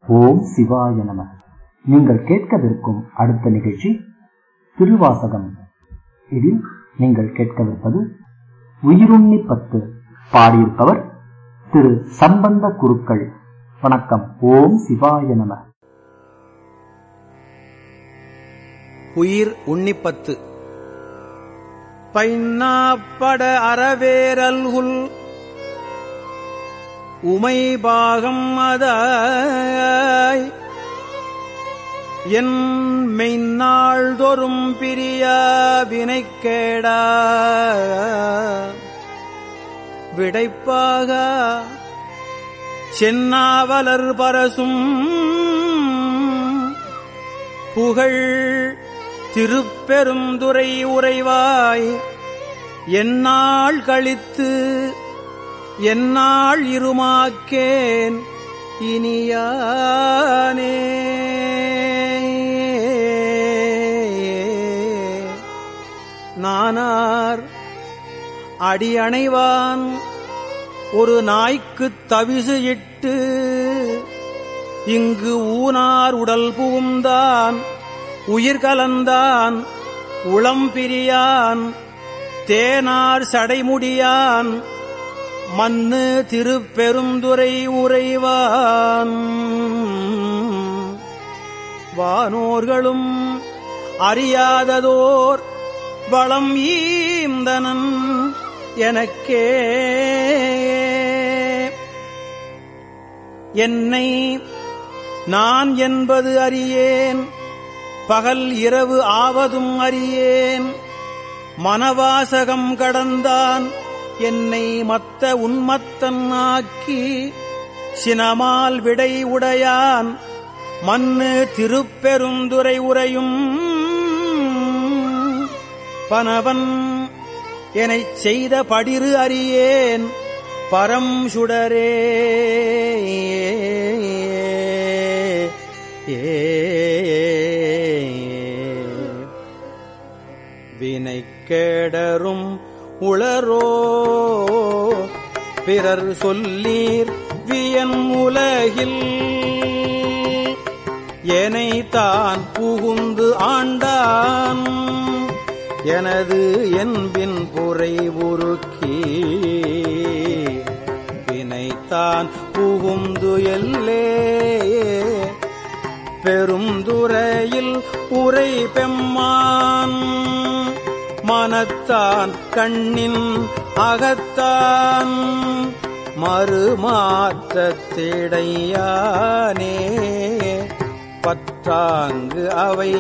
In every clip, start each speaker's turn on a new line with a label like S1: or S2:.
S1: ஓம் சிவாய நம நீங்கள் கேட்கவிருக்கும் அடுத்த நிகழ்ச்சி திருவாசகம் இதில் நீங்கள் கேட்கவிருப்பது உயிருண்ணி பத்து பாடியிருப்பவர் திரு சம்பந்த குருக்கள் வணக்கம் ஓம் சிவாய நம
S2: உயிர் உன்னிப்பத்து பைன்னாப்பட அறவேரல்குல் உமைபாகம் அதாய் என் மெய்நாள்தொறும் பிரியா வினைக்கேடா விடைப்பாக சென்னாவலர் பரசும் புகழ் திருப்பெருந்துரை உறைவாய் எந்நாள் கழித்து எந்நாள் இருமாக்கேன் இனியானே நானார் அடியணைவான் ஒரு நாய்க்குத் தவிசு இட்டு இங்கு ஊனார் உடல் புகுந்தான் உயிர் கலந்தான் உளம் பிரியான் தேனார் சடைமுடியான் மன்னு திருப்பெருந்துரை உறைவான் வானோர்களும் அறியாததோர் வளம் ஈந்தனன் எனக்கே என்னை நான் என்பது அறியேன் பகல் இரவு ஆவதும் அறியேன் மனவாசகம் கடந்தான் என்னை மத்த உன்மத்தன் ஆக்கி சினமால் விடை உடையான் மண்ணு திருப்பெருந்துரை உரையும் பனவன் எனச் செய்த படிறு அறியேன் பரம் சுடரே வினைக்கேடரும் உளரோ பிறர் சொல்லீர் வியன் உலகில் எனை தான் புகுந்து ஆண்டான் எனது என்பின் புரை உருக்கி வினைத்தான் புகுந்து எல்லே பெருந்துறையில் உரை பெம்மான் மனத்தான் கண்ணின் அகத்தான் மறுமாற்றத்திடையானே பற்றாங்கு அவை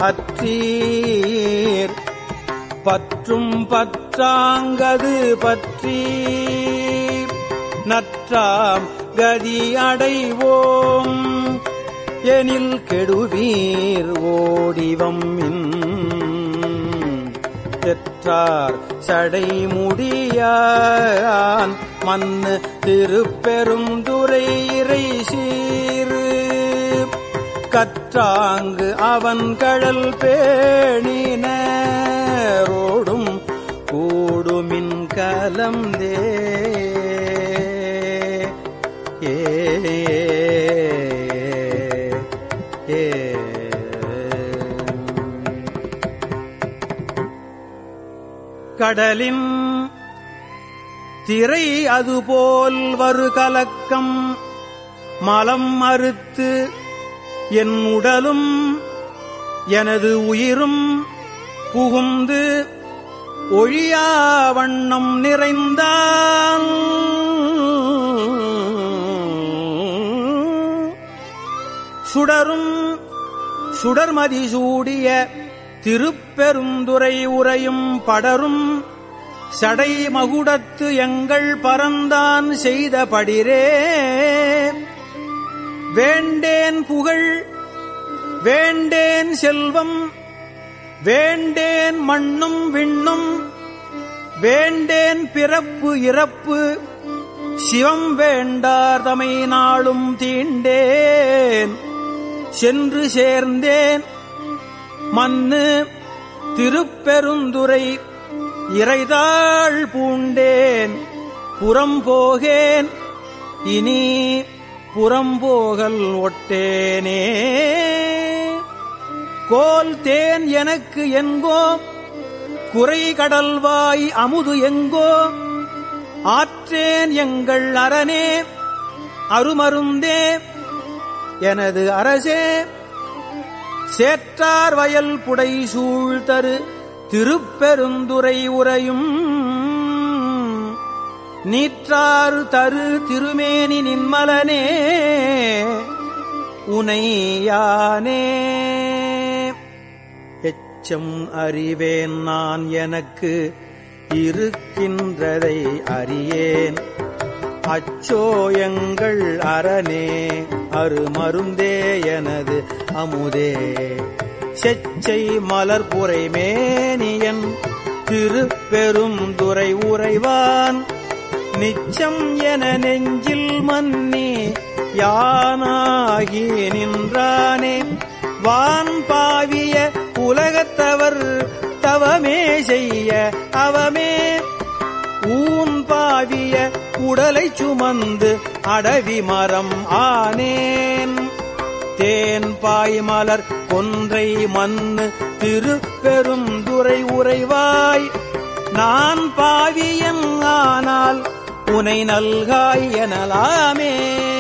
S2: அற்றீர் பற்றும் பற்றாங்கது பற்றி நற்றாம் கதி அடைவோம் எனில் கெடுவீர் ஓடிவம்மின் பெற்றார் சடைமுடியான் மண்ணு திருப்பெருந்துரை இறை சீரு கற்றாங்கு அவன் கடல் பேணினரோடும் கூடுமின் கலந்தே ஏ ஏ கடலின் திரை அதுபோல் வரு கலக்கம் மலம் மறுத்து என் உடலும் எனது உயிரும் புகுந்து ஒழியா வண்ணம் நிறைந்தான் சுடரும் சுடர்மதி சூடிய திருப்பெருந்துரை உரையும் படரும் சடை மகுடத்து எங்கள் பரந்தான் செய்த படிரே வேண்டேன் புகழ் வேண்டேன் செல்வம் வேண்டேன் மண்ணும் விண்ணும் வேண்டேன் பிறப்பு இறப்பு சிவம் வேண்டார் தமை நாளும் தீண்டேன் சென்று சேர்ந்தேன் மண்ணு திருப்பெருந்துரை இறைதாள் பூண்டேன் புறம் போகேன் இனி புறம்போகல் ஒட்டேனே கோல் தேன் எனக்கு எங்கோ குறை கடல்வாய் அமுது எங்கோ ஆற்றேன் எங்கள் அரணே அருமருந்தே எனது அரசே சேற்றார் வயல் புடை சூழ்தரு திருப்பெருந்துரை உரையும் நீற்றாறு தரு திருமேனி நின்மலனே உனையானே எச்சம் அறிவேன் நான் எனக்கு இருக்கின்றதை அறியேன் அச்சோ எங்கள் அரணே அருமருந்தே எனது அமுதே செச்சை மலர்புரை மேனியன் திருப்பெரும் துறை உறைவான் நிச்சம் என நெஞ்சில் மன்னி யானாகி நின்றானே வான் பாவிய உலகத்தவர் தவமே செய்ய அவமே ஊன் பாவிய உடலை சுமந்து அடவி மரம் ஆனேன் தேன் பாய் மலர் கொன்றை மண்ணு திருப்பெரும் துறை உறைவாய் நான் பாவியன் ஆனால் உனை நல்காய் எனலாமே